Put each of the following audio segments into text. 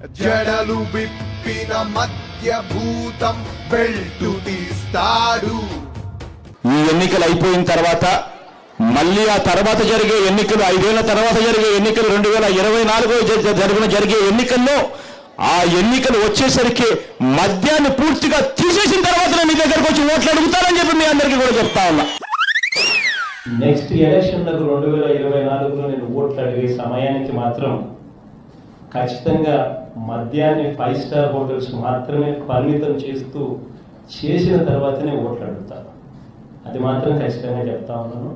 జడలు విప్పిన మధ్య భూతం బెల్టు తీస్తాడు ఈ ఎన్నికలు అయిపోయిన తర్వాత మళ్ళీ ఆ తర్వాత జరిగే ఎన్నికలు ఐదేళ్ల తర్వాత జరిగే ఎన్నికలు రెండు వేల ఇరవై నాలుగో జరిగిన జరిగే ఎన్నికల్లో ఆ ఎన్నికలు వచ్చేసరికి మద్యాన్ని పూర్తిగా తీసేసిన తర్వాత నేను మీ దగ్గరకు వచ్చి ఓట్లు అడుగుతానని చెప్పి మీ అందరికీ కూడా చెప్తా ఉన్నా నెక్స్ట్ ఎలక్షన్లకు రెండు వేల ఇరవై నాలుగులో నేను ఓట్లు అడిగే సమయానికి మాత్రం ఖచ్చితంగా మద్యాన్ని ఫైవ్ స్టార్ హోటల్స్ మాత్రమే పరిమితం చేస్తూ చేసిన తర్వాతనే ఓట్లు అడుగుతాను అది మాత్రం ఖచ్చితంగా చెప్తా ఉన్నాను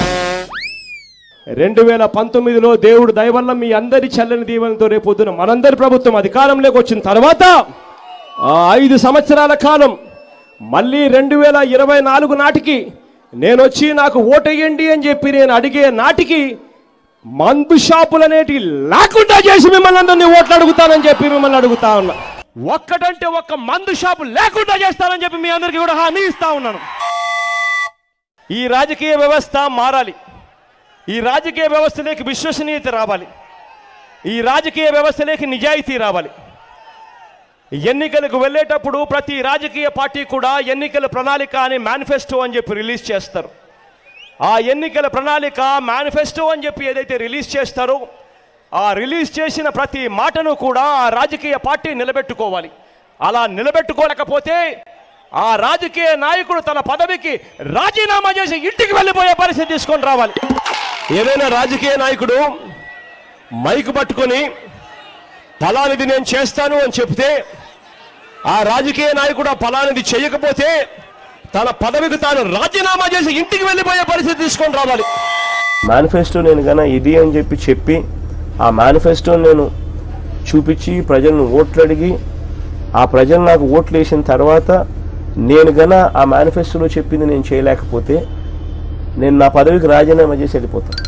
రెండు వేల పంతొమ్మిదిలో దేవుడు దయవల్ల మీ అందరి చల్లని దీవెనతో రేపొద్దున మనందరి ప్రభుత్వం అధికారంలోకి వచ్చిన తర్వాత ఆ ఐదు సంవత్సరాల కాలం మళ్ళీ రెండు వేల ఇరవై నాలుగు నాటికి నేను వచ్చి నాకు ఓటేయండి అని చెప్పి నేను అడిగే నాటికి మందు షాపులు అనేటివి లేకుండా చేసి మిమ్మల్ని అందరినీ ఓట్లు అడుగుతానని చెప్పి మిమ్మల్ని అడుగుతా ఉన్నా ఒక్కటంటే ఒక్క మందు షాపు లేకుండా చేస్తానని చెప్పి మీ అందరికీ కూడా హామీ ఇస్తా ఉన్నాను ఈ రాజకీయ వ్యవస్థ మారాలి ఈ రాజకీయ వ్యవస్థలోకి విశ్వసనీయత రావాలి ఈ రాజకీయ వ్యవస్థలోకి నిజాయితీ రావాలి ఎన్నికలకు వెళ్ళేటప్పుడు ప్రతి రాజకీయ పార్టీ కూడా ఎన్నికల ప్రణాళిక అని మేనిఫెస్టో అని చెప్పి రిలీజ్ చేస్తారు ఆ ఎన్నికల ప్రణాళిక మేనిఫెస్టో అని చెప్పి ఏదైతే రిలీజ్ చేస్తారో ఆ రిలీజ్ చేసిన ప్రతి మాటను కూడా ఆ రాజకీయ పార్టీ నిలబెట్టుకోవాలి అలా నిలబెట్టుకోలేకపోతే ఆ రాజకీయ నాయకుడు తన పదవికి రాజీనామా చేసి ఇంటికి వెళ్ళిపోయే పరిస్థితి తీసుకొని రావాలి ఏదైనా రాజకీయ నాయకుడు మైకు పట్టుకొని ఫలానిది నేను చేస్తాను అని చెప్తే ఆ రాజకీయ నాయకుడు ఆ ఫలానిది చేయకపోతే తన పదవికి తాను రాజీనామా చేసి ఇంటికి వెళ్ళిపోయే పరిస్థితి తీసుకొని రావాలి మేనిఫెస్టో నేను గన ఇది అని చెప్పి చెప్పి ఆ మేనిఫెస్టో నేను చూపించి ప్రజలను ఓట్లు అడిగి ఆ ప్రజలు నాకు ఓట్లు వేసిన తర్వాత నేను గన ఆ మేనిఫెస్టోలో చెప్పింది నేను చేయలేకపోతే నేను నా పదవికి రాజీనామా చేసి వెళ్ళిపోతాను